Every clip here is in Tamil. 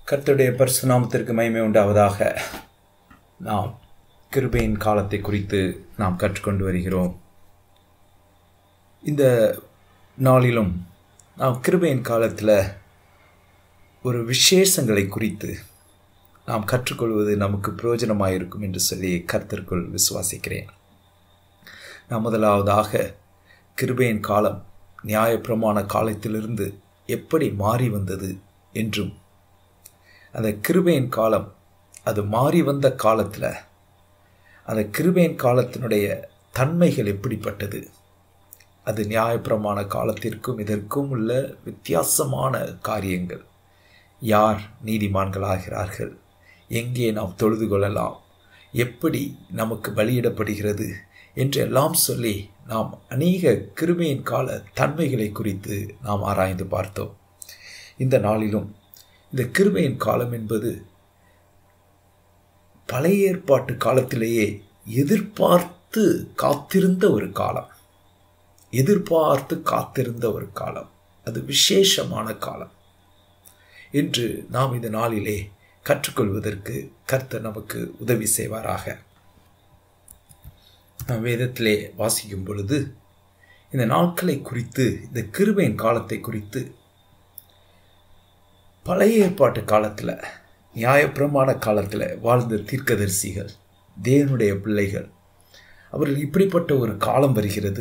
கர்த்தருடைய பரிசுநாமத்திற்கு மகிமை உண்டாவதாக நாம் கிருபையின் காலத்தை குறித்து நாம் கற்றுக்கொண்டு வருகிறோம் இந்த நாளிலும் நாம் கிருபையின் காலத்தில் ஒரு விசேஷங்களை குறித்து நாம் கற்றுக்கொள்வது நமக்கு பிரயோஜனமாக இருக்கும் என்று சொல்லி கர்த்தருக்குள் விசுவாசிக்கிறேன் நான் முதலாவதாக கிருபையின் காலம் நியாயப்பிரமாண காலத்திலிருந்து எப்படி மாறி வந்தது என்றும் அந்த கிருபையின் காலம் அது மாறி வந்த காலத்தில் அந்த கிருபையின் காலத்தினுடைய தன்மைகள் எப்படிப்பட்டது அது நியாயப்பிரமாண காலத்திற்கும் இதற்கும் உள்ள வித்தியாசமான காரியங்கள் யார் நீதிமான்களாகிறார்கள் எங்கே நாம் தொழுது கொள்ளலாம் எப்படி நமக்கு பலியிடப்படுகிறது என்றெல்லாம் சொல்லி நாம் அநேக கிருமையின் கால தன்மைகளை குறித்து நாம் ஆராய்ந்து பார்த்தோம் இந்த நாளிலும் இந்த கிருமையின் காலம் என்பது பழைய ஏற்பாட்டு காலத்திலேயே எதிர்பார்த்து காத்திருந்த ஒரு காலம் எதிர்பார்த்து காத்திருந்த ஒரு காலம் அது விசேஷமான காலம் என்று நாம் இந்த நாளிலே கற்றுக்கொள்வதற்கு கர்த்தர் நமக்கு உதவி செய்வாராக நாம் வேதத்திலே வாசிக்கும் பொழுது இந்த நாட்களை குறித்து இந்த கிருபையின் காலத்தை குறித்து பழைய ஏற்பாட்டு காலத்தில் நியாயப்பிரமாண காலத்தில் வாழ்ந்த தீர்க்கதரிசிகள் தேவனுடைய பிள்ளைகள் அவர்கள் இப்படிப்பட்ட ஒரு காலம் வருகிறது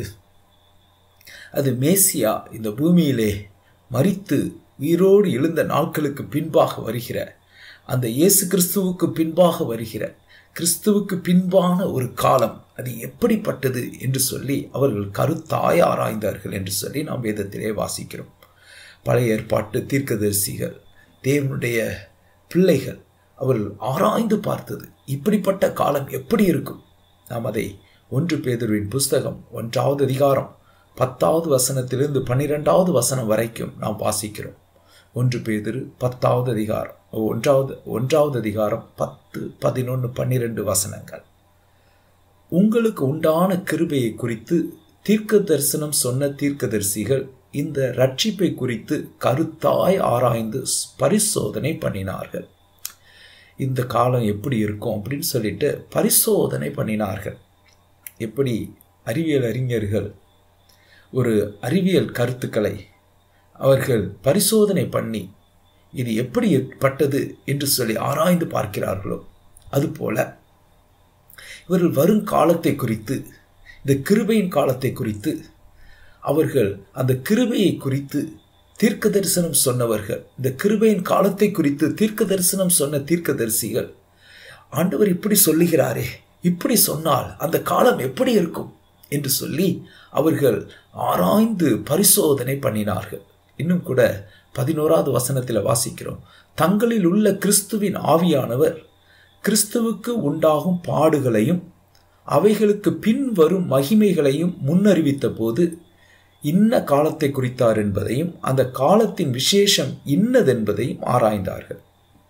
அது மேசியா இந்த பூமியிலே மறித்து உயிரோடு எழுந்த நாட்களுக்கு பின்பாக வருகிற அந்த இயேசு கிறிஸ்துவுக்கு பின்பாக வருகிற கிறிஸ்துவுக்கு பின்பான ஒரு காலம் அது எப்படிப்பட்டது என்று சொல்லி அவர்கள் கருத்தாய் ஆராய்ந்தார்கள் என்று சொல்லி நாம் வேதத்திலே வாசிக்கிறோம் பழைய ஏற்பாட்டு தீர்க்கதரிசிகள் தேவனுடைய பிள்ளைகள் அவர்கள் ஆராய்ந்து பார்த்தது இப்படிப்பட்ட காலம் எப்படி இருக்கும் நாம் அதை ஒன்று பேதருவின் புஸ்தகம் ஒன்றாவது அதிகாரம் பத்தாவது வசனத்திலிருந்து பன்னிரெண்டாவது வசனம் வரைக்கும் நாம் வாசிக்கிறோம் ஒன்று பேதிரு பத்தாவது அதிகாரம் ஒன்றாவது ஒன்றாவது அதிகாரம் பத்து பதினொன்று பன்னிரெண்டு வசனங்கள் உங்களுக்கு உண்டான கிருபையை குறித்து தீர்க்க தரிசனம் சொன்ன தீர்க்கதரிசிகள் இந்த ரட்சிப்பை குறித்து கருத்தாய் ஆராய்ந்து பரிசோதனை பண்ணினார்கள் இந்த காலம் எப்படி இருக்கும் அப்படின்னு சொல்லிட்டு பரிசோதனை பண்ணினார்கள் எப்படி அறிவியல் அறிஞர்கள் ஒரு அறிவியல் கருத்துக்களை அவர்கள் பரிசோதனை பண்ணி இது எப்படி ஏற்பட்டது என்று சொல்லி ஆராய்ந்து பார்க்கிறார்களோ அதுபோல இவர்கள் வரும் காலத்தை குறித்து இந்த கிருபையின் காலத்தை குறித்து அவர்கள் அந்த கிருபையை குறித்து தீர்க்க தரிசனம் சொன்னவர்கள் இந்த கிருபையின் காலத்தை குறித்து தீர்க்க தரிசனம் சொன்ன தீர்க்கதரிசிகள் ஆண்டவர் இப்படி சொல்லுகிறாரே இப்படி சொன்னால் அந்த காலம் எப்படி இருக்கும் என்று சொல்லி அவர்கள் ஆராய்ந்து பரிசோதனை பண்ணினார்கள் இன்னும் கூட பதினோராவது வசனத்தில் வாசிக்கிறோம் தங்களில் உள்ள கிறிஸ்துவின் ஆவியானவர் கிறிஸ்துவுக்கு உண்டாகும் பாடுகளையும் அவைகளுக்கு பின் வரும் மகிமைகளையும் முன்னறிவித்த போது இன்ன காலத்தை குறித்தார் என்பதையும் அந்த காலத்தின் விசேஷம் இன்னதென்பதையும் ஆராய்ந்தார்கள்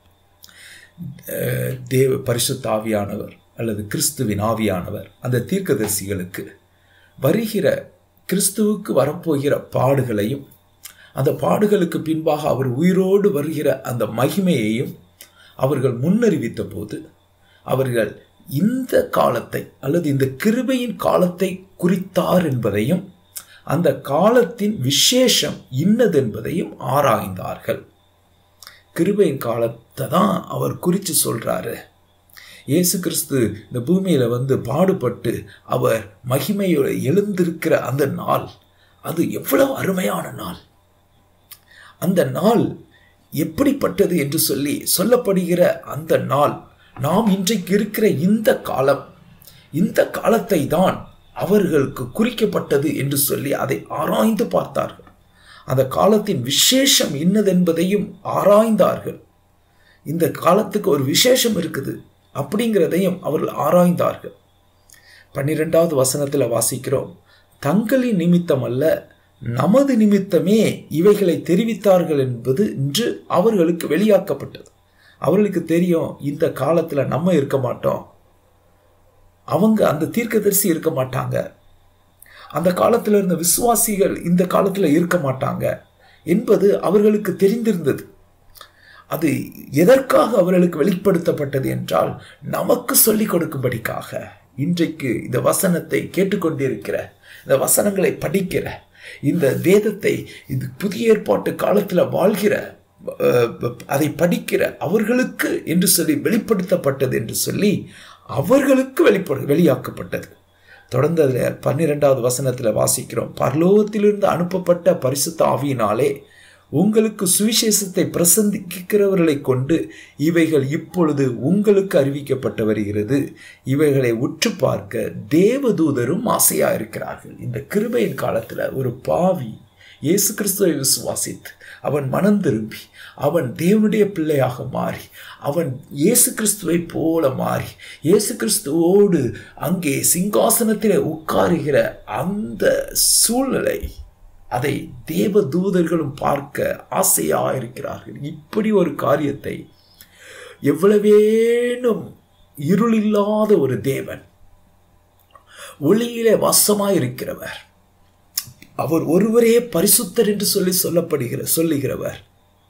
தேவ பரிசுத்த ஆவியானவர் அல்லது கிறிஸ்துவின் ஆவியானவர் அந்த தீர்க்கதரிசிகளுக்கு வருகிற கிறிஸ்துவுக்கு வரப்போகிற பாடுகளையும் அந்த பாடுகளுக்கு பின்பாக அவர் உயிரோடு வருகிற அந்த மகிமையையும் அவர்கள் முன்னறிவித்த போது அவர்கள் இந்த காலத்தை அல்லது இந்த கிருபையின் காலத்தை குறித்தார் என்பதையும் அந்த காலத்தின் விசேஷம் இன்னதென்பதையும் ஆராய்ந்தார்கள் கிருபையின் காலத்தை தான் அவர் குறித்து சொல்றாரு இயேசு கிறிஸ்து இந்த பூமியில வந்து பாடுபட்டு அவர் மகிமையோட எழுந்திருக்கிற அந்த நாள் அது எவ்வளவு அருமையான நாள் அந்த நாள் எப்படிப்பட்டது என்று சொல்லி சொல்லப்படுகிற அந்த நாள் நாம் இன்றைக்கு இருக்கிற இந்த காலம் இந்த காலத்தை தான் அவர்களுக்கு குறிக்கப்பட்டது என்று சொல்லி அதை ஆராய்ந்து பார்த்தார்கள் அந்த காலத்தின் விசேஷம் இன்னதென்பதையும் ஆராய்ந்தார்கள் இந்த காலத்துக்கு ஒரு விசேஷம் இருக்குது அப்படிங்கிறதையும் அவர்கள் ஆராய்ந்தார்கள் பன்னிரெண்டாவது வசனத்தில் வாசிக்கிறோம் தங்களின் நிமித்தம் அல்ல நமது நிமித்தமே இவைகளை தெரிவித்தார்கள் என்பது இன்று அவர்களுக்கு வெளியாக்கப்பட்டது அவர்களுக்கு தெரியும் இந்த காலத்தில் நம்ம இருக்க மாட்டோம் அவங்க அந்த தீர்க்கதரிசி இருக்க மாட்டாங்க அந்த காலத்தில் இருந்த விசுவாசிகள் இந்த காலத்தில் இருக்க மாட்டாங்க என்பது அவர்களுக்கு தெரிந்திருந்தது அது எதற்காக அவர்களுக்கு வெளிப்படுத்தப்பட்டது என்றால் நமக்கு சொல்லிக் கொடுக்கும்படிக்காக இன்றைக்கு இந்த வசனத்தை கேட்டுக்கொண்டிருக்கிற இந்த வசனங்களை படிக்கிற இந்த வேதத்தை இது புதிய ஏற்பாட்டு காலத்தில் வாழ்கிற அதை படிக்கிற அவர்களுக்கு என்று சொல்லி வெளிப்படுத்தப்பட்டது என்று சொல்லி அவர்களுக்கு வெளிப்படு வெளியாக்கப்பட்டது தொடர்ந்து அதில் பன்னிரெண்டாவது வசனத்தில் வாசிக்கிறோம் பரலோகத்திலிருந்து அனுப்பப்பட்ட பரிசுத்த ஆவியினாலே உங்களுக்கு சுவிசேஷத்தை பிரசந்திக்கிறவர்களை கொண்டு இவைகள் இப்பொழுது உங்களுக்கு அறிவிக்கப்பட்டு வருகிறது இவைகளை உற்று பார்க்க தேவதூதரும் ஆசையா இருக்கிறார்கள் இந்த கிருபையின் காலத்தில் ஒரு பாவி இயேசு கிறிஸ்துவை விசுவாசித்து அவன் மனம் திரும்பி அவன் தேவனுடைய பிள்ளையாக மாறி அவன் இயேசு கிறிஸ்துவை போல மாறி இயேசு கிறிஸ்துவோடு அங்கே சிங்காசனத்திலே உட்காருகிற அந்த சூழ்நிலை அதை தேவ தூதர்களும் பார்க்க ஆசையா இருக்கிறார்கள் இப்படி ஒரு காரியத்தை எவ்வளவேனும் இருள் இல்லாத ஒரு தேவன் ஒளியிலே வசமாயிருக்கிறவர் அவர் ஒருவரே பரிசுத்தர் என்று சொல்லி சொல்லப்படுகிற சொல்லுகிறவர்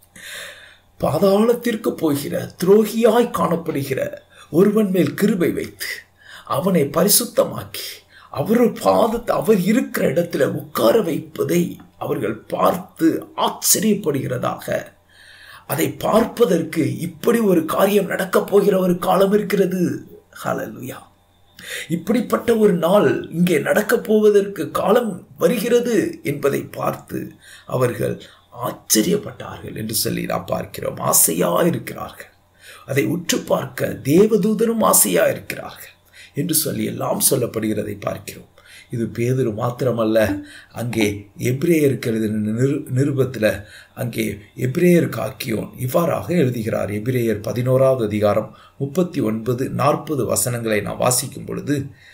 பாதாளத்திற்கு போகிற துரோகியாய் காணப்படுகிற ஒருவன் மேல் கிருபை வைத்து அவனை பரிசுத்தமாக்கி அவர் பாதத்தை அவர் இருக்கிற இடத்துல உட்கார வைப்பதை அவர்கள் பார்த்து ஆச்சரியப்படுகிறதாக அதை பார்ப்பதற்கு இப்படி ஒரு காரியம் நடக்கப் போகிற ஒரு காலம் இருக்கிறது ஹலலுயா இப்படிப்பட்ட ஒரு நாள் இங்கே நடக்கப் போவதற்கு காலம் வருகிறது என்பதை பார்த்து அவர்கள் ஆச்சரியப்பட்டார்கள் என்று சொல்லி நாம் பார்க்கிறோம் ஆசையா இருக்கிறார்கள் அதை உற்று பார்க்க தேவதூதரும் ஆசையா இருக்கிறார்கள் என்று சொல்லி எல்லாம் சொல்லப்படுகிறதை பார்க்கிறோம் இது பேதுரு மாத்திரமல்ல அங்கே எப்ரேயருக்கு எழுதின நிரு நிருபத்தில் அங்கே எப்ரேயர் காக்கியோன் இவ்வாறாக எழுதுகிறார் எபிரேயர் பதினோராவது அதிகாரம் முப்பத்தி ஒன்பது நாற்பது வசனங்களை நான் வாசிக்கும் பொழுது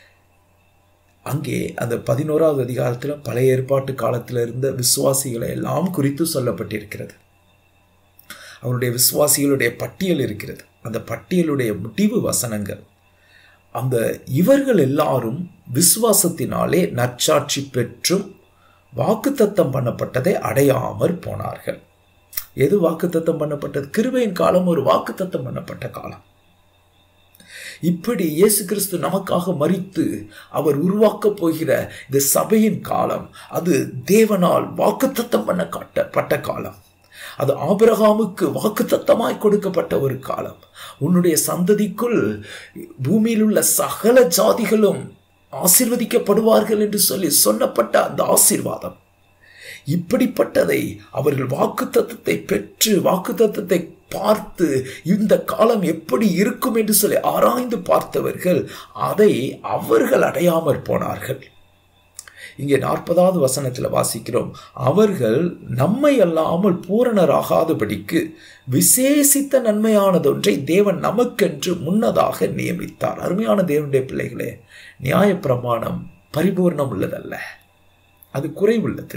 அங்கே அந்த பதினோராவது அதிகாரத்தில் பழைய ஏற்பாட்டு காலத்தில் இருந்த விசுவாசிகளை எல்லாம் குறித்து சொல்லப்பட்டிருக்கிறது அவருடைய விசுவாசிகளுடைய பட்டியல் இருக்கிறது அந்த பட்டியலுடைய முடிவு வசனங்கள் அந்த இவர்கள் எல்லாரும் விசுவாசத்தினாலே நற்சாட்சி பெற்றும் வாக்குத்தத்தம் பண்ணப்பட்டதை அடையாமற் போனார்கள் எது வாக்குத்தத்தம் பண்ணப்பட்டது கிருபையின் காலம் ஒரு வாக்குத்தத்தம் பண்ணப்பட்ட காலம் இப்படி இயேசு கிறிஸ்து நமக்காக மறித்து அவர் உருவாக்கப் போகிற இந்த சபையின் காலம் அது தேவனால் வாக்குத்தத்தம் பண்ண காட்டப்பட்ட காலம் அது ஆபிரகாமுக்கு வாக்குத்தத்தமாய் கொடுக்கப்பட்ட ஒரு காலம் உன்னுடைய சந்ததிக்குள் பூமியில் உள்ள சகல ஜாதிகளும் ஆசிர்வதிக்கப்படுவார்கள் என்று சொல்லி சொன்னப்பட்ட அந்த ஆசீர்வாதம் இப்படிப்பட்டதை அவர்கள் வாக்குத்தத்தத்தை பெற்று வாக்குத்தத்தத்தை பார்த்து இந்த காலம் எப்படி இருக்கும் என்று சொல்லி ஆராய்ந்து பார்த்தவர்கள் அதை அவர்கள் அடையாமற் போனார்கள் இங்கே நாற்பதாவது வசனத்தில் வாசிக்கிறோம் அவர்கள் நம்மை அல்லாமல் பூரணராகாதபடிக்கு விசேஷித்த நன்மையானதொன்றை தேவன் நமக்கென்று முன்னதாக நியமித்தார் அருமையான தேவனுடைய பிள்ளைகளே நியாயப்பிரமாணம் பரிபூர்ணம் உள்ளதல்ல அது குறைவுள்ளது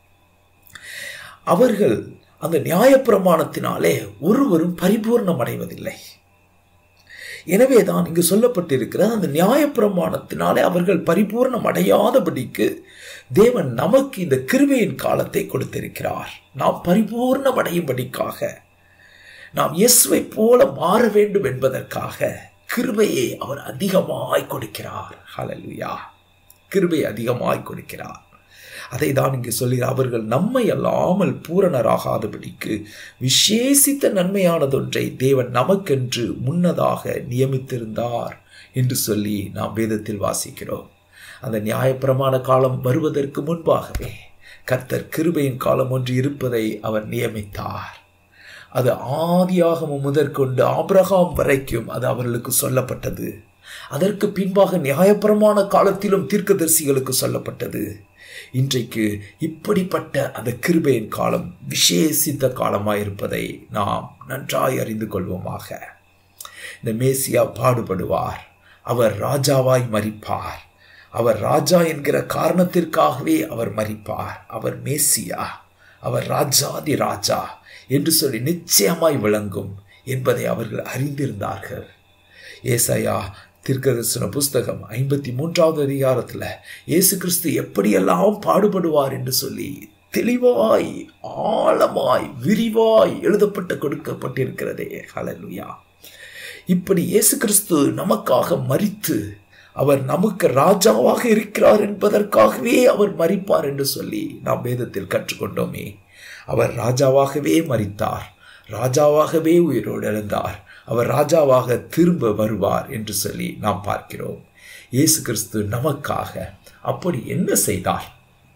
அவர்கள் அந்த நியாயப்பிரமாணத்தினாலே ஒருவரும் பரிபூர்ணம் அடைவதில்லை எனவே தான் இங்கு சொல்லப்பட்டிருக்கிற அந்த நியாயப்பிரமாணத்தினாலே அவர்கள் பரிபூர்ணம் அடையாதபடிக்கு தேவன் நமக்கு இந்த கிருபையின் காலத்தை கொடுத்திருக்கிறார் நாம் பரிபூர்ணம் அடையும்படிக்காக நாம் இயேசுவை போல மாற வேண்டும் என்பதற்காக கிருபையை அவர் அதிகமாய் கொடுக்கிறார் ஹலலுயா கிருபை அதிகமாய் கொடுக்கிறார் அதை தான் இங்கு சொல்கிறார் அவர்கள் நம்மை அல்லாமல் பூரணராகாதபடிக்கு விசேஷித்த நன்மையானதொன்றை தேவன் நமக்கென்று முன்னதாக நியமித்திருந்தார் என்று சொல்லி நாம் வேதத்தில் வாசிக்கிறோம் அந்த நியாயப்பிரமாண காலம் வருவதற்கு முன்பாகவே கர்த்தர் கிருபையின் காலம் ஒன்று இருப்பதை அவர் நியமித்தார் அது ஆதியாகம முதற்கொண்டு ஆபிரகாம் வரைக்கும் அது அவர்களுக்கு சொல்லப்பட்டது அதற்கு பின்பாக நியாயப்பிரமாண காலத்திலும் தீர்க்கதரிசிகளுக்கு சொல்லப்பட்டது இன்றைக்கு இப்படிப்பட்ட அந்த கிருபையின் காலம் விசேஷித்த காலமாயிருப்பதை நாம் நன்றாய் அறிந்து கொள்வோமாக இந்த மேசியா பாடுபடுவார் அவர் ராஜாவாய் மறிப்பார் அவர் ராஜா என்கிற காரணத்திற்காகவே அவர் மறிப்பார் அவர் மேசியா அவர் ராஜாதி ராஜா என்று சொல்லி நிச்சயமாய் விளங்கும் என்பதை அவர்கள் அறிந்திருந்தார்கள் ஏசையா தீர்க்கதரிசன புஸ்தகம் ஐம்பத்தி மூன்றாவது அதிகாரத்தில் இயேசு கிறிஸ்து எப்படியெல்லாம் பாடுபடுவார் என்று சொல்லி தெளிவாய் ஆழமாய் விரிவாய் எழுதப்பட்டு கொடுக்கப்பட்டிருக்கிறதே ஹalleluya இப்படி இயேசு கிறிஸ்து நமக்காக மரித்து அவர் நமக்கு ராஜாவாக இருக்கிறார் என்பதற்காகவே அவர் மரிப்பார் என்று சொல்லி நாம் வேதத்தில் கற்றுக்கொண்டோமே அவர் ராஜாவாகவே மரித்தார் ராஜாவாகவே உயிரோடு எழுந்தார் அவர் ராஜாவாக திரும்ப வருவார் என்று சொல்லி நாம் பார்க்கிறோம் இயேசு கிறிஸ்து நமக்காக அப்படி என்ன செய்தார்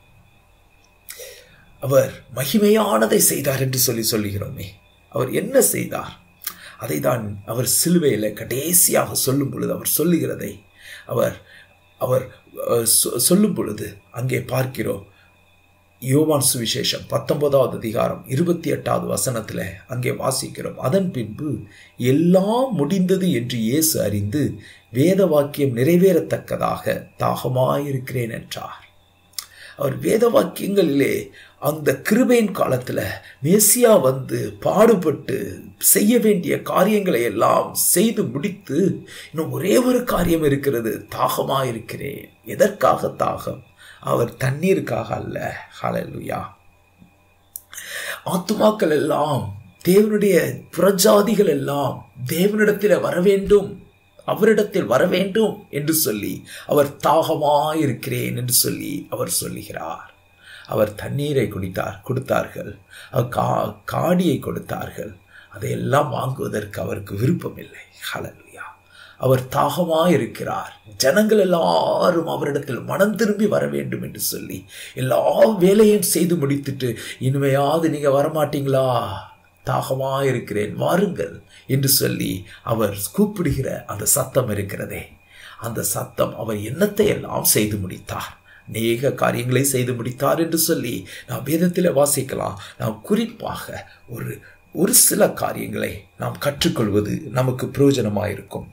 அவர் மகிமையானதை செய்தார் என்று சொல்லி சொல்லுகிறோமே அவர் என்ன செய்தார் அதை தான் அவர் சிலுவையில் கடைசியாக சொல்லும் பொழுது அவர் சொல்லுகிறதை அவர் அவர் அஹ், சொ- சொல்லும் பொழுது அங்கே பார்க்கிறோம் யோவான் சுவிசேஷம் பத்தொன்பதாவது அதிகாரம் இருபத்தி எட்டாவது வசனத்தில் அங்கே வாசிக்கிறோம் அதன் பின்பு எல்லாம் முடிந்தது என்று இயேசு அறிந்து வேத வாக்கியம் நிறைவேறத்தக்கதாக தாகமாயிருக்கிறேன் என்றார் அவர் வேத வாக்கியங்களிலே அந்த கிருபையின் காலத்தில் மேசியா வந்து பாடுபட்டு செய்ய வேண்டிய காரியங்களை எல்லாம் செய்து முடித்து இன்னும் ஒரே ஒரு காரியம் இருக்கிறது தாகமாயிருக்கிறேன் எதற்காக தாகம் அவர் தண்ணீருக்காக அல்ல ஹalleluya ஆத்துமாக்கள் எல்லாம் தேவனுடைய புறஜாதிகள் எல்லாம் தேவனிடத்தில் வர வேண்டும் அவரிடத்தில் வர வேண்டும் என்று சொல்லி அவர் தாகமாயிருக்கிறேன் என்று சொல்லி அவர் சொல்லுகிறார் அவர் தண்ணீரை குடித்தார் கொடுத்தார்கள் அவர் கா காடியை கொடுத்தார்கள் அதையெல்லாம் வாங்குவதற்கு அவருக்கு விருப்பமில்லை ஹalleluya அவர் தாகமாயிருக்கிறார் ஜனங்கள் எல்லாரும் அவரிடத்தில் மனம் திரும்பி வர வேண்டும் என்று சொல்லி எல்லா வேலையும் செய்து முடித்துட்டு இனிமையாவது நீங்க வரமாட்டீங்களா தாகமாயிருக்கிறேன் வாருங்கள் என்று சொல்லி அவர் கூப்பிடுகிற அந்த சத்தம் இருக்கிறதே அந்த சத்தம் அவர் எண்ணத்தை எல்லாம் செய்து முடித்தார் அநேக காரியங்களை செய்து முடித்தார் என்று சொல்லி நாம் வேதத்தில் வாசிக்கலாம் நாம் குறிப்பாக ஒரு ஒரு சில காரியங்களை நாம் கற்றுக்கொள்வது நமக்கு பிரயோஜனமாயிருக்கும்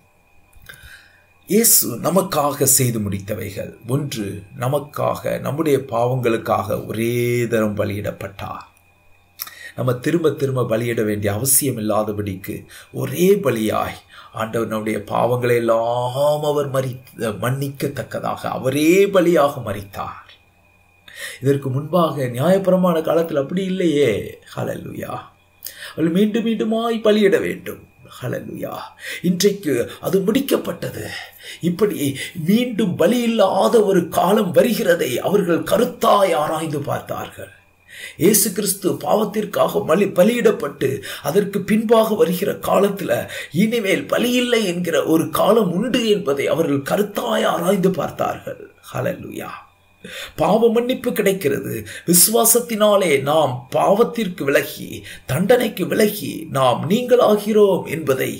இயேசு நமக்காக செய்து முடித்தவைகள் ஒன்று நமக்காக நம்முடைய பாவங்களுக்காக ஒரே தரம் பலியிடப்பட்டார் நம்ம திரும்ப திரும்ப பலியிட வேண்டிய அவசியம் இல்லாதபடிக்கு ஒரே பலியாய் ஆண்டவர் நம்முடைய பாவங்களை எல்லாம் அவர் மறி மன்னிக்கத்தக்கதாக அவரே பலியாக மறித்தார் இதற்கு முன்பாக நியாயப்பிரமாண காலத்தில் அப்படி இல்லையே ஹalleluya அவள் மீண்டும் மீண்டுமாய் பலியிட வேண்டும் ஹalleluya இன்றைக்கு அது முடிக்கப்பட்டது இப்படி மீண்டும் பலி இல்லாத ஒரு காலம் வருகிறதை அவர்கள் கருத்தாய் ஆராய்ந்து பார்த்தார்கள் இயேசு கிறிஸ்து பாவத்திற்காக பலி பலியிடப்பட்டு அதற்கு பின்பாக வருகிற காலத்துல இனிமேல் பலி இல்லை என்கிற ஒரு காலம் உண்டு என்பதை அவர்கள் கருத்தாய் ஆராய்ந்து பார்த்தார்கள் ஹalleluya பாவ மன்னிப்பு கிடைக்கிறது விசுவாசத்தினாலே நாம் பாவத்திற்கு விலகி தண்டனைக்கு விலகி நாம் நீங்களாகிறோம் என்பதை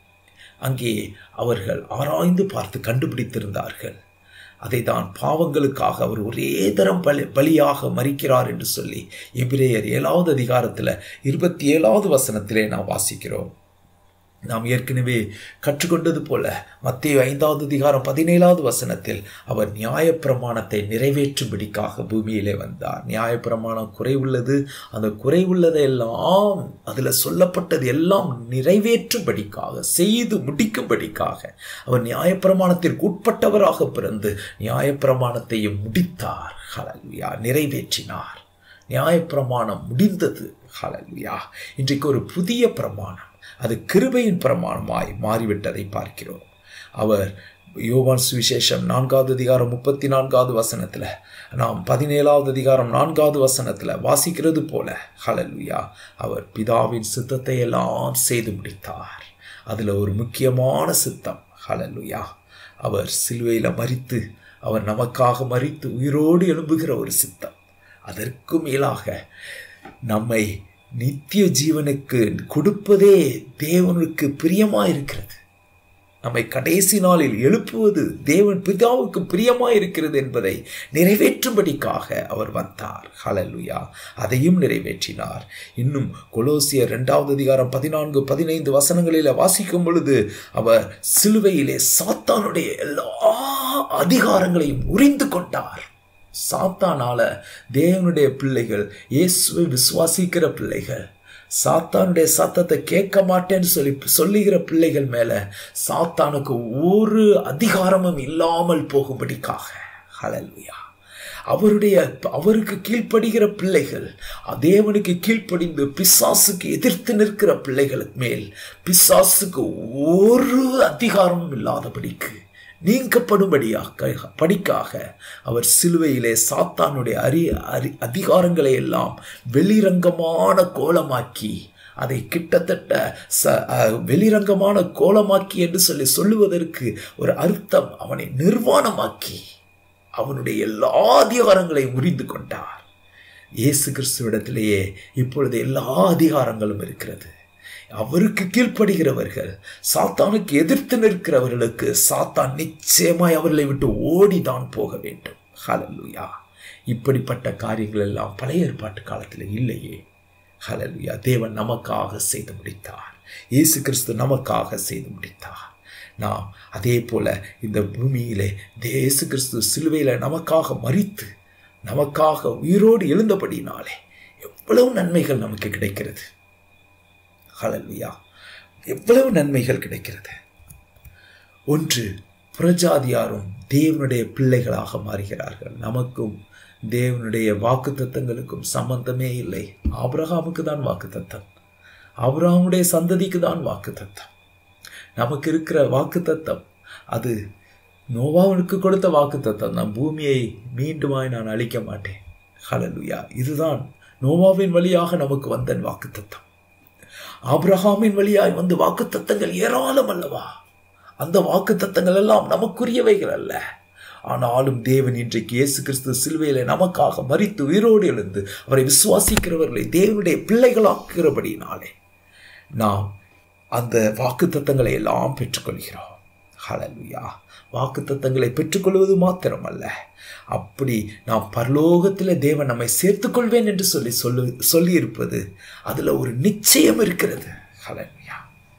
அங்கே அவர்கள் ஆராய்ந்து பார்த்து கண்டுபிடித்திருந்தார்கள் அதை தான் பாவங்களுக்காக அவர் ஒரே தரம் பலி பலியாக மறிக்கிறார் என்று சொல்லி எபிரேயர் ஏழாவது அதிகாரத்தில் இருபத்தி ஏழாவது வசனத்திலே நாம் வாசிக்கிறோம் நாம் ஏற்கனவே கற்றுக்கொண்டது போல மத்திய ஐந்தாவது அதிகாரம் பதினேழாவது வசனத்தில் அவர் நியாயப்பிரமாணத்தை நிறைவேற்றும்படிக்காக பூமியிலே வந்தார் நியாயப்பிரமாணம் குறைவுள்ளது அந்த குறைவுள்ளதெல்லாம் அதில் சொல்லப்பட்டது எல்லாம் நிறைவேற்றும்படிக்காக செய்து முடிக்கும்படிக்காக அவர் நியாயப்பிரமாணத்திற்கு உட்பட்டவராக பிறந்து நியாயப்பிரமாணத்தையும் முடித்தார் ஹalleluya நிறைவேற்றினார் நியாயப்பிரமாணம் முடிந்தது ஹalleluya இன்றைக்கு ஒரு புதிய பிரமாணம் அது கிருபையின் பிரமாணமாய் மாறிவிட்டதை பார்க்கிறோம் அவர் யோவான் சுவிசேஷம் நான்காவது அதிகாரம் முப்பத்தி நான்காவது வசனத்தில் நாம் பதினேழாவது அதிகாரம் நான்காவது வசனத்தில் வாசிக்கிறது போல ஹalleluya அவர் பிதாவின் சித்தத்தை எல்லாம் செய்து முடித்தார் அதில் ஒரு முக்கியமான சித்தம் ஹalleluya அவர் சிலுவையில் மறித்து அவர் நமக்காக மறித்து உயிரோடு எழும்புகிற ஒரு சித்தம் அதற்கு மேலாக நம்மை நித்திய ஜீவனுக்கு கொடுப்பதே தேவனுக்கு பிரியமாயிருக்கிறது நம்மை கடைசி நாளில் எழுப்புவது தேவன் பிதாவுக்கு பிரியமாயிருக்கிறது என்பதை நிறைவேற்றும்படிக்காக அவர் வந்தார் ஹalleluya அதையும் நிறைவேற்றினார் இன்னும் கொலோசியர் இரண்டாவது அதிகாரம் பதினான்கு பதினைந்து வசனங்களில் வாசிக்கும் பொழுது அவர் சிலுவையிலே சாத்தானுடைய எல்லா அதிகாரங்களையும் உரிந்து கொண்டார் சாத்தானால தேவனுடைய பிள்ளைகள் இயேசுவை விசுவாசிக்கிற பிள்ளைகள் சாத்தானுடைய சத்தத்தை கேட்க மாட்டேன்னு சொல்லி சொல்லுகிற பிள்ளைகள் மேல சாத்தானுக்கு ஒரு அதிகாரமும் இல்லாமல் போகும்படிக்காக ஹalleluya அவருடைய அவருக்கு கீழ்ப்படுகிற பிள்ளைகள் தேவனுக்கு கீழ்ப்படிந்து பிசாசுக்கு எதிர்த்து நிற்கிற பிள்ளைகளுக்கு மேல் பிசாசுக்கு ஒரு அதிகாரமும் இல்லாதபடிக்கு நீங்கப்படும்படியாக படிக்காக அவர் சிலுவையிலே சாத்தானுடைய அரி அரி அதிகாரங்களை எல்லாம் வெளிரங்கமான கோலமாக்கி அதை கிட்டத்தட்ட ச வெளிரங்கமான கோலமாக்கி என்று சொல்லி சொல்லுவதற்கு ஒரு அர்த்தம் அவனை நிர்வாணமாக்கி அவனுடைய எல்லா அதிகாரங்களையும் முறிந்து கொண்டார் இயேசு கிறிஸ்துவிடத்திலேயே இப்பொழுது எல்லா அதிகாரங்களும் இருக்கிறது அவருக்கு கீழ்ப்படுகிறவர்கள் சாத்தானுக்கு எதிர்த்து நிற்கிறவர்களுக்கு சாத்தான் நிச்சயமாய் அவர்களை விட்டு ஓடிதான் போக வேண்டும் ஹலலுயா இப்படிப்பட்ட காரியங்கள் எல்லாம் பழைய ஏற்பாட்டு காலத்தில் இல்லையே ஹலலுயா தேவன் நமக்காக செய்து முடித்தார் இயேசு கிறிஸ்து நமக்காக செய்து முடித்தார் நாம் அதே போல இந்த பூமியிலே இயேசு கிறிஸ்து சிலுவையில் நமக்காக மறித்து நமக்காக உயிரோடு எழுந்தபடினாலே எவ்வளவு நன்மைகள் நமக்கு கிடைக்கிறது ஹலல்வியா எவ்வளவு நன்மைகள் கிடைக்கிறது ஒன்று புறஜாதியாரும் தேவனுடைய பிள்ளைகளாக மாறுகிறார்கள் நமக்கும் தேவனுடைய வாக்கு தத்தங்களுக்கும் சம்பந்தமே இல்லை ஆபிரகாமுக்கு தான் வாக்கு தத்தம் ஆபிரகாமுடைய சந்ததிக்கு தான் வாக்கு தத்தம் நமக்கு இருக்கிற வாக்கு தத்தம் அது நோவாவுக்கு கொடுத்த வாக்கு தத்தம் நான் பூமியை மீண்டுமாய் நான் அழிக்க மாட்டேன் ஹலலுயா இதுதான் நோவாவின் வழியாக நமக்கு வந்த வாக்கு தத்தம் ஆப்ரஹாமின் வழியாய் வந்து வாக்கு தத்தங்கள் ஏராளம் அல்லவா அந்த வாக்கு தத்தங்கள் எல்லாம் நமக்குரியவைகள் அல்ல ஆனாலும் தேவன் இன்றைக்கு இயேசு கிறிஸ்து சிலுவையில நமக்காக மறித்து உயிரோடு எழுந்து அவரை விசுவாசிக்கிறவர்களை தேவனுடைய பிள்ளைகளாக்குகிறபடினாலே நாம் அந்த வாக்கு தத்தங்களை எல்லாம் பெற்றுக்கொள்கிறோம் ஹலலுயா வாக்கு தத்தங்களை பெற்றுக்கொள்வது மாத்திரமல்ல அப்படி நாம் பரலோகத்தில் தேவன் நம்மை சேர்த்துக்கொள்வேன் என்று சொல்லி சொல்லு சொல்லியிருப்பது அதில் ஒரு நிச்சயம் இருக்கிறது ஹலலுயா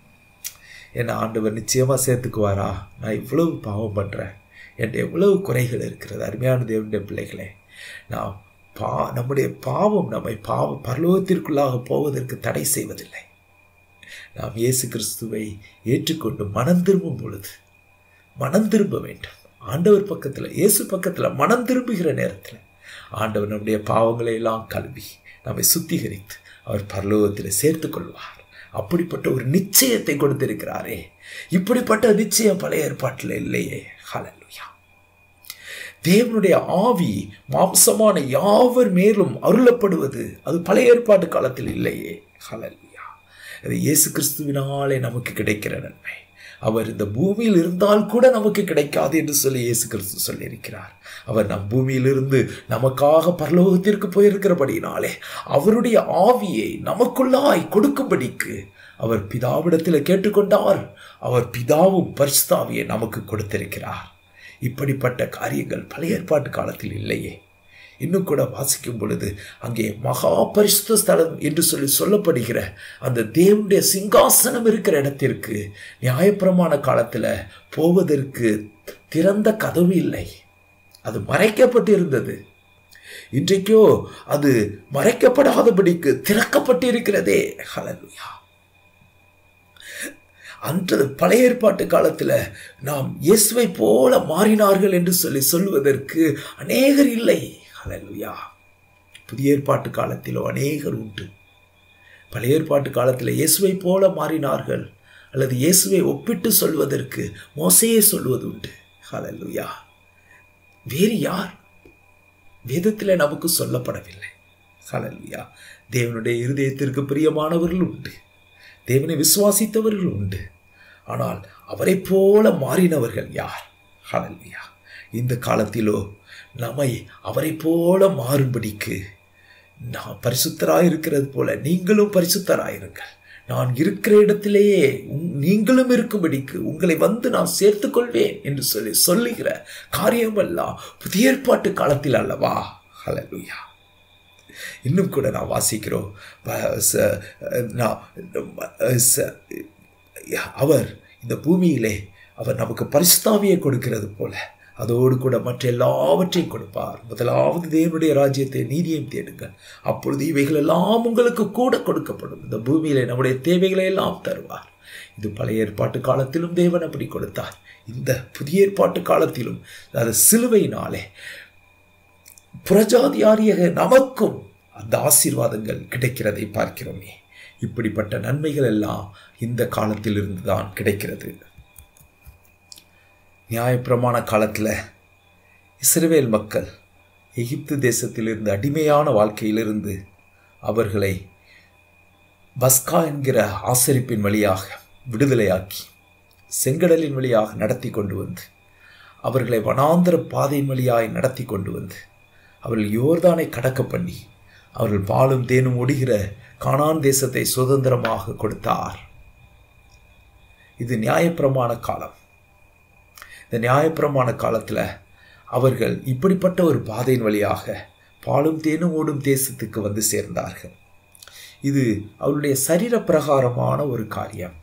என்ன ஆண்டவர் நிச்சயமாக சேர்த்துக்குவாரா நான் இவ்வளவு பாவம் பண்ணுறேன் என்கிட்ட எவ்வளவு குறைகள் இருக்கிறது அருமையான தேவனுடைய பிள்ளைகளே நாம் பா நம்முடைய பாவம் நம்மை பாவ பரலோகத்திற்குள்ளாக போவதற்கு தடை செய்வதில்லை நாம் இயேசு கிறிஸ்துவை ஏற்றுக்கொண்டு மனம் திரும்பும் பொழுது மனம் திரும்ப வேண்டும் ஆண்டவர் பக்கத்தில் இயேசு பக்கத்தில் மனம் திரும்புகிற நேரத்தில் ஆண்டவர் நம்முடைய பாவங்களை எல்லாம் கல்வி நம்மை சுத்திகரித்து அவர் பரலோகத்தில் சேர்த்து கொள்வார் அப்படிப்பட்ட ஒரு நிச்சயத்தை கொடுத்திருக்கிறாரே இப்படிப்பட்ட நிச்சயம் பழைய ஏற்பாட்டில் இல்லையே ஹலலுயா தேவனுடைய ஆவி மாம்சமான யாவர் மேலும் அருளப்படுவது அது பழைய ஏற்பாட்டு காலத்தில் இல்லையே ஹலலுயா அது இயேசு கிறிஸ்துவினாலே நமக்கு கிடைக்கிற நன்மை அவர் இந்த பூமியில் இருந்தால் கூட நமக்கு கிடைக்காது என்று சொல்லி இயேசு கிறிஸ்து சொல்லியிருக்கிறார் அவர் நம் பூமியிலிருந்து நமக்காக பரலோகத்திற்கு போயிருக்கிறபடினாலே அவருடைய ஆவியை நமக்குள்ளாய் கொடுக்கும்படிக்கு அவர் பிதாவிடத்தில் கேட்டுக்கொண்டார் அவர் பிதாவும் பரிசுத்தாவியை நமக்கு கொடுத்திருக்கிறார் இப்படிப்பட்ட காரியங்கள் பழைய ஏற்பாட்டு காலத்தில் இல்லையே இன்னும் கூட வாசிக்கும் பொழுது அங்கே மகா பரிசுத்த ஸ்தலம் என்று சொல்லி சொல்லப்படுகிற அந்த தேவனுடைய சிங்காசனம் இருக்கிற இடத்திற்கு நியாயப்பிரமாண காலத்தில் போவதற்கு திறந்த கதவு இல்லை அது மறைக்கப்பட்டிருந்தது இன்றைக்கோ அது மறைக்கப்படாதபடிக்கு திறக்கப்பட்டிருக்கிறதே ஹலலுயா அன்று பழைய ஏற்பாட்டு காலத்தில் நாம் இயேசுவை போல மாறினார்கள் என்று சொல்லி சொல்வதற்கு அநேகர் இல்லை ஹலலுயா புதிய ஏற்பாட்டு காலத்திலோ அநேகர் உண்டு பழைய ஏற்பாட்டு காலத்தில் இயேசுவை போல மாறினார்கள் அல்லது இயேசுவை ஒப்பிட்டு சொல்வதற்கு மோசையே சொல்வது உண்டு ஹலலுயா வேறு யார் வேதத்தில் நமக்கு சொல்லப்படவில்லை ஹலலுயா தேவனுடைய இருதயத்திற்கு பிரியமானவர்கள் உண்டு தேவனை விசுவாசித்தவர்கள் உண்டு ஆனால் அவரை போல மாறினவர்கள் யார் ஹலலுயா இந்த காலத்திலோ நம்மை அவரை போல மாறும்படிக்கு நான் பரிசுத்தராக இருக்கிறது போல நீங்களும் பரிசுத்தராயிருங்கள் நான் இருக்கிற இடத்திலேயே நீங்களும் இருக்கும்படிக்கு உங்களை வந்து நான் சேர்த்துக்கொள்வேன் என்று சொல்லி சொல்லுகிற காரியமெல்லாம் புதிய ஏற்பாட்டு காலத்தில் அல்லவா ஹலலுயா இன்னும் கூட நான் வாசிக்கிறோம் அவர் இந்த பூமியிலே அவர் நமக்கு பரிசுத்தாவியை கொடுக்கிறது போல அதோடு கூட மற்ற எல்லாவற்றையும் கொடுப்பார் முதலாவது தேவனுடைய ராஜ்யத்தை நீதியையும் தேடுங்கள் அப்பொழுது இவைகள் எல்லாம் உங்களுக்கு கூட கொடுக்கப்படும் இந்த பூமியில நம்முடைய தேவைகளை எல்லாம் தருவார் இது பழைய ஏற்பாட்டு காலத்திலும் தேவன் அப்படி கொடுத்தார் இந்த புதிய ஏற்பாட்டு காலத்திலும் அது சிலுவையினாலே புறஜாதியாரிய நமக்கும் அந்த ஆசீர்வாதங்கள் கிடைக்கிறதை பார்க்கிறோமே இப்படிப்பட்ட நன்மைகள் எல்லாம் இந்த காலத்தில் இருந்து தான் கிடைக்கிறது நியாயப்பிரமாண காலத்தில் இஸ்ரவேல் மக்கள் எகிப்து தேசத்திலிருந்து அடிமையான வாழ்க்கையிலிருந்து அவர்களை பஸ்கா என்கிற ஆசரிப்பின் வழியாக விடுதலையாக்கி செங்கடலின் வழியாக நடத்தி கொண்டு வந்து அவர்களை வனாந்தர பாதையின் வழியாய் நடத்தி கொண்டு வந்து அவர்கள் யோர்தானை கடக்க பண்ணி அவர்கள் பாலும் தேனும் ஒடுகிற கானான் தேசத்தை சுதந்திரமாக கொடுத்தார் இது நியாயப்பிரமாண காலம் இந்த நியாயப்பிரமாண காலத்தில் அவர்கள் இப்படிப்பட்ட ஒரு பாதையின் வழியாக பாலும் தேனும் ஓடும் தேசத்துக்கு வந்து சேர்ந்தார்கள் இது அவருடைய சரீர பிரகாரமான ஒரு காரியம்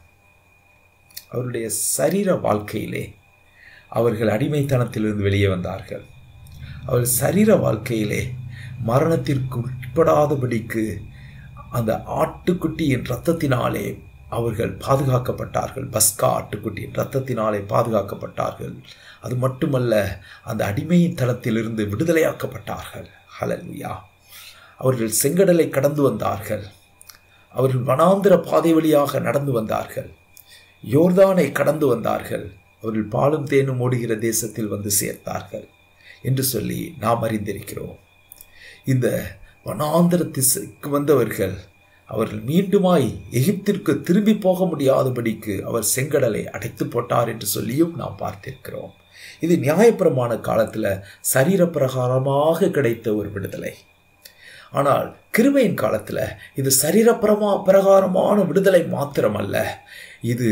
அவருடைய சரீர வாழ்க்கையிலே அவர்கள் அடிமைத்தனத்திலிருந்து வெளியே வந்தார்கள் அவர்கள் சரீர வாழ்க்கையிலே மரணத்திற்கு உட்படாதபடிக்கு அந்த ஆட்டுக்குட்டியின் இரத்தத்தினாலே அவர்கள் பாதுகாக்கப்பட்டார்கள் பஸ்கா ஆட்டுக்குட்டியின் இரத்தத்தினாலே பாதுகாக்கப்பட்டார்கள் அது மட்டுமல்ல அந்த அடிமையின் தளத்திலிருந்து விடுதலையாக்கப்பட்டார்கள் ஹலலுயா அவர்கள் செங்கடலை கடந்து வந்தார்கள் அவர்கள் வனாந்திர பாதை வழியாக நடந்து வந்தார்கள் யோர்தானை கடந்து வந்தார்கள் அவர்கள் பாலும் தேனும் ஓடுகிற தேசத்தில் வந்து சேர்த்தார்கள் என்று சொல்லி நாம் அறிந்திருக்கிறோம் இந்த வனாந்திர திசைக்கு வந்தவர்கள் அவர்கள் மீண்டுமாய் எகிப்திற்கு திரும்பி போக முடியாதபடிக்கு அவர் செங்கடலை அடைத்து போட்டார் என்று சொல்லியும் நாம் பார்த்திருக்கிறோம் இது நியாயப்பிரமாண காலத்தில் சரீர பிரகாரமாக கிடைத்த ஒரு விடுதலை ஆனால் கிருபையின் காலத்தில் இது சரீரப்பிரமா பிரகாரமான விடுதலை மாத்திரமல்ல இது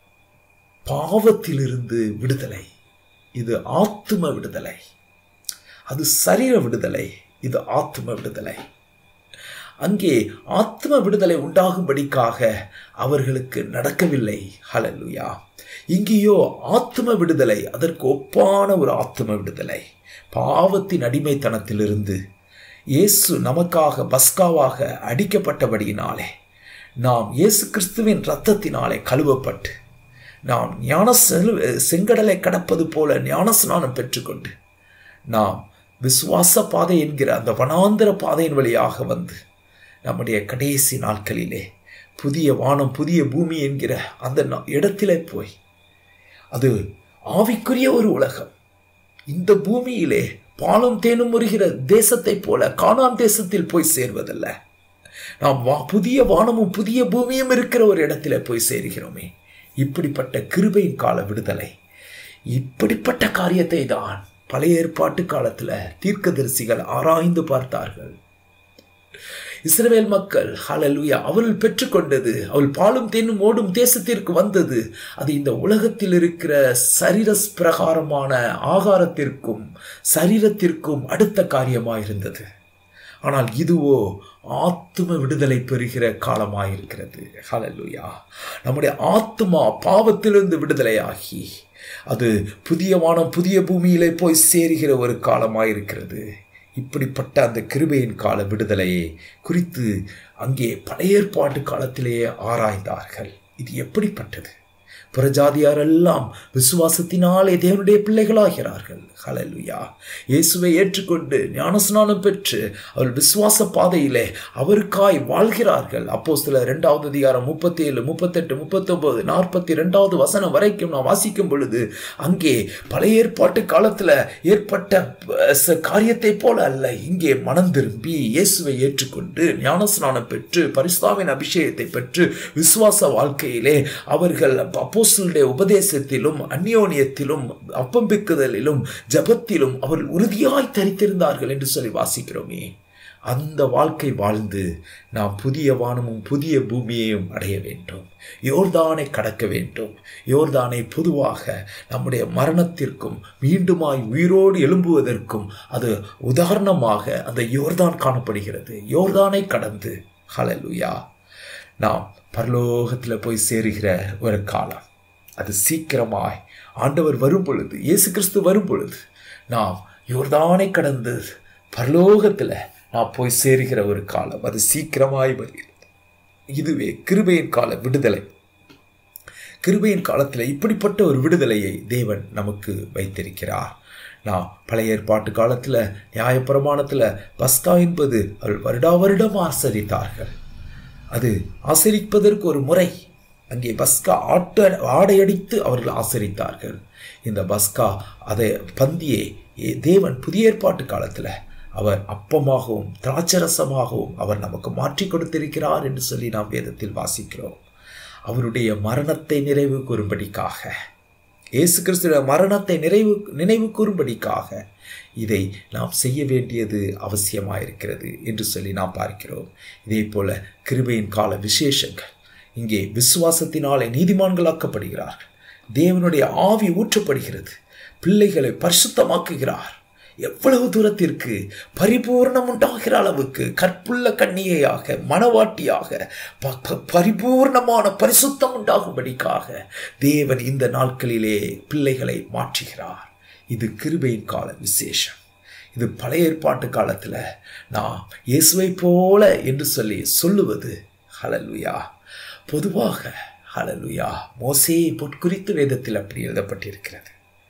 பாவத்திலிருந்து விடுதலை இது ஆத்தும விடுதலை அது சரீர விடுதலை இது ஆத்தும விடுதலை அங்கே ஆத்ம விடுதலை உண்டாகும்படிக்காக அவர்களுக்கு நடக்கவில்லை ஹலலுயா இங்கேயோ ஆத்ம விடுதலை அதற்கு ஒப்பான ஒரு ஆத்ம விடுதலை பாவத்தின் அடிமைத்தனத்திலிருந்து இயேசு நமக்காக பஸ்காவாக அடிக்கப்பட்டபடியினாலே நாம் இயேசு கிறிஸ்துவின் இரத்தத்தினாலே கழுவப்பட்டு நாம் ஞான செங்கடலை கடப்பது போல ஞானஸ்நானம் பெற்றுக்கொண்டு நாம் விசுவாச பாதை என்கிற அந்த வனாந்திர பாதையின் வழியாக வந்து நம்முடைய கடைசி நாட்களிலே புதிய வானம் புதிய பூமி என்கிற அந்த இடத்திலே போய் அது ஆவிக்குரிய ஒரு உலகம் இந்த பூமியிலே பாலும் தேனும் முறுகிற தேசத்தை போல காணான் தேசத்தில் போய் சேர்வதல்ல நாம் வா புதிய வானமும் புதிய பூமியும் இருக்கிற ஒரு இடத்துல போய் சேர்கிறோமே இப்படிப்பட்ட கிருபையின் கால விடுதலை இப்படிப்பட்ட காரியத்தை தான் பழைய ஏற்பாட்டு காலத்தில் தீர்க்கதரிசிகள் ஆராய்ந்து பார்த்தார்கள் இஸ்ரவேல் மக்கள் ஹலலுயா அவர்கள் பெற்றுக்கொண்டது அவள் பாலும் தேனும் ஓடும் தேசத்திற்கு வந்தது அது இந்த உலகத்தில் இருக்கிற சரீர பிரகாரமான ஆகாரத்திற்கும் சரீரத்திற்கும் அடுத்த காரியமாயிருந்தது ஆனால் இதுவோ ஆத்தும விடுதலை பெறுகிற காலமாயிருக்கிறது ஹலலுயா நம்முடைய ஆத்மா பாவத்திலிருந்து விடுதலையாகி அது புதிய வானம் புதிய பூமியிலே போய் சேருகிற ஒரு காலமாயிருக்கிறது இப்படிப்பட்ட அந்த கிருபையின் கால விடுதலையை குறித்து அங்கே பழைய ஏற்பாட்டு காலத்திலேயே ஆராய்ந்தார்கள் இது எப்படிப்பட்டது புறஜாதியாரெல்லாம் விசுவாசத்தினாலே தேவனுடைய பிள்ளைகளாகிறார்கள் ஹலலுயா இயேசுவை ஏற்றுக்கொண்டு ஞானஸ்நானம் பெற்று அவர் விசுவாச பாதையிலே அவருக்காய் வாழ்கிறார்கள் அப்போ சில ரெண்டாவது அதிகாரம் முப்பத்தி ஏழு முப்பத்தெட்டு முப்பத்தொன்பது நாற்பத்தி ரெண்டாவது வசனம் வரைக்கும் நான் வாசிக்கும் பொழுது அங்கே பழைய ஏற்பாட்டு காலத்தில் ஏற்பட்ட காரியத்தை போல அல்ல இங்கே மனம் திரும்பி இயேசுவை ஏற்றுக்கொண்டு ஞானஸ்நானம் பெற்று பரிசுத்தாவின் அபிஷேகத்தை பெற்று விசுவாச வாழ்க்கையிலே அவர்கள் அப்போஸ்தலருடைய உபதேசத்திலும் அந்யோனியத்திலும் அப்பம்பிக்குதலிலும் ஜபத்திலும் அவர்கள் உறுதியாய் தரித்திருந்தார்கள் என்று சொல்லி வாசிக்கிறோமே அந்த வாழ்க்கை வாழ்ந்து நாம் புதிய வானமும் புதிய பூமியையும் அடைய வேண்டும் யோர்தானை கடக்க வேண்டும் யோர்தானை பொதுவாக நம்முடைய மரணத்திற்கும் மீண்டுமாய் உயிரோடு எழும்புவதற்கும் அது உதாரணமாக அந்த யோர்தான் காணப்படுகிறது யோர்தானை கடந்து ஹலலுயா நாம் பரலோகத்தில் போய் சேருகிற ஒரு காலம் அது சீக்கிரமாய் ஆண்டவர் வரும் பொழுது இயேசு கிறிஸ்து வரும் பொழுது நாம் யோர்தானை கடந்து பரலோகத்தில் நாம் போய் சேருகிற ஒரு காலம் அது சீக்கிரமாய் வருகிறது இதுவே கிருபையின் கால விடுதலை கிருபையின் காலத்தில் இப்படிப்பட்ட ஒரு விடுதலையை தேவன் நமக்கு வைத்திருக்கிறார் நான் பழைய ஏற்பாட்டு காலத்தில் நியாயப்பிரமாணத்தில் பஸ்கா என்பது அவர்கள் வருடா வருடம் ஆசரித்தார்கள் அது ஆசரிப்பதற்கு ஒரு முறை அங்கே பஸ்கா ஆட்ட ஆடையடித்து அவர்கள் ஆசரித்தார்கள் இந்த பஸ்கா அதை பந்தியை தேவன் புதிய ஏற்பாட்டு காலத்தில் அவர் அப்பமாகவும் திராட்சரசமாகவும் அவர் நமக்கு மாற்றி கொடுத்திருக்கிறார் என்று சொல்லி நாம் வேதத்தில் வாசிக்கிறோம் அவருடைய மரணத்தை நினைவு கூறும்படிக்காக இயேசு கிறிஸ்துவ மரணத்தை நிறைவு நினைவு கூறும்படிக்காக இதை நாம் செய்ய வேண்டியது அவசியமாயிருக்கிறது என்று சொல்லி நாம் பார்க்கிறோம் இதே போல கிருபையின் கால விசேஷங்கள் இங்கே விசுவாசத்தினாலே நீதிமான்களாக்கப்படுகிறார்கள் தேவனுடைய ஆவி ஊற்றப்படுகிறது பிள்ளைகளை பரிசுத்தமாக்குகிறார் எவ்வளவு தூரத்திற்கு பரிபூர்ணம் உண்டாகிற அளவுக்கு கற்புள்ள கண்ணியையாக மனவாட்டியாக பரிபூர்ணமான பரிசுத்தம் உண்டாகும்படிக்காக தேவன் இந்த நாட்களிலே பிள்ளைகளை மாற்றுகிறார் இது கிருபையின் கால விசேஷம் இது பழைய ஏற்பாட்டு காலத்தில் நான் இயேசுவை போல என்று சொல்லி சொல்லுவது ஹலலுயா பொதுவாக ஹலலுயா மோசையை பொற்குறித்து வேதத்தில் அப்படி எழுதப்பட்டிருக்கிறது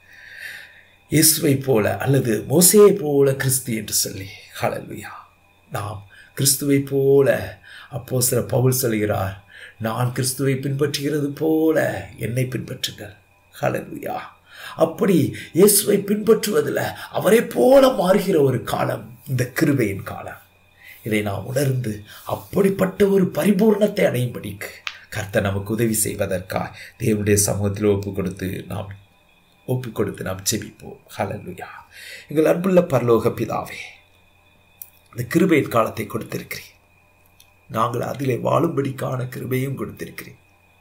இயேசுவை போல அல்லது மோசையை போல கிறிஸ்து என்று சொல்லி ஹலலுயா நாம் கிறிஸ்துவை போல அப்போ சில பவுல் சொல்கிறார் நான் கிறிஸ்துவை பின்பற்றுகிறது போல என்னை பின்பற்றுங்கள் ஹலலுயா அப்படி இயேசுவை பின்பற்றுவதில் அவரை போல மாறுகிற ஒரு காலம் இந்த கிருபையின் காலம் இதை நாம் உணர்ந்து அப்படிப்பட்ட ஒரு பரிபூர்ணத்தை அடையும்படிக்கு கர்த்தர் நமக்கு உதவி செய்வதற்காக தேவனுடைய சமூகத்தில் ஒப்பு கொடுத்து நாம் ஒப்பு கொடுத்து நாம் செபிப்போம் ஹலலுயா எங்கள் அன்புள்ள பரலோக பிதாவே இந்த கிருபையின் காலத்தை கொடுத்திருக்கிறேன் நாங்கள் அதிலே வாழும்படிக்கான கிருபையும் கொடுத்திருக்கிறேன்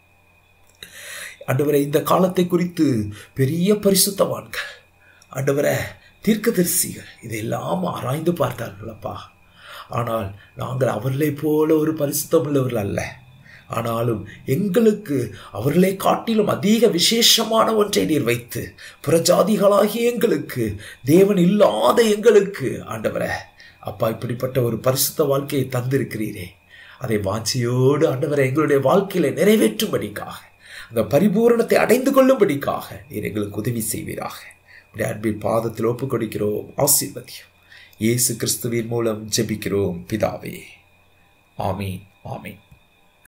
ஆண்டவரை இந்த காலத்தை குறித்து பெரிய பரிசுத்தவான்கள் ஆண்டவரை தீர்க்கதரிசிகள் இதையெல்லாம் ஆராய்ந்து பார்த்தார்களப்பா ஆனால் நாங்கள் அவர்களை போல ஒரு பரிசுத்தம் உள்ளவர்கள் அல்ல ஆனாலும் எங்களுக்கு அவர்களை காட்டிலும் அதிக விசேஷமான ஒன்றை நீர் வைத்து புறஜாதிகளாகிய எங்களுக்கு தேவன் இல்லாத எங்களுக்கு ஆண்டவரை அப்பா இப்படிப்பட்ட ஒரு பரிசுத்த வாழ்க்கையை தந்திருக்கிறீரே அதை வாஞ்சியோடு ஆண்டவரை எங்களுடைய வாழ்க்கையில நிறைவேற்றும்படிக்காக அந்த பரிபூரணத்தை அடைந்து கொள்ளும்படிக்காக நீர் எங்களுக்கு உதவி செய்வீராக உடைய அன்பின் பாதத்தில் ஒப்புக் கொடுக்கிறோம் ஆசீர்வதியும் இயேசு கிறிஸ்துவின் மூலம் ஜெபிக்கிறோம் பிதாவே ஆமீன் ஆமீன்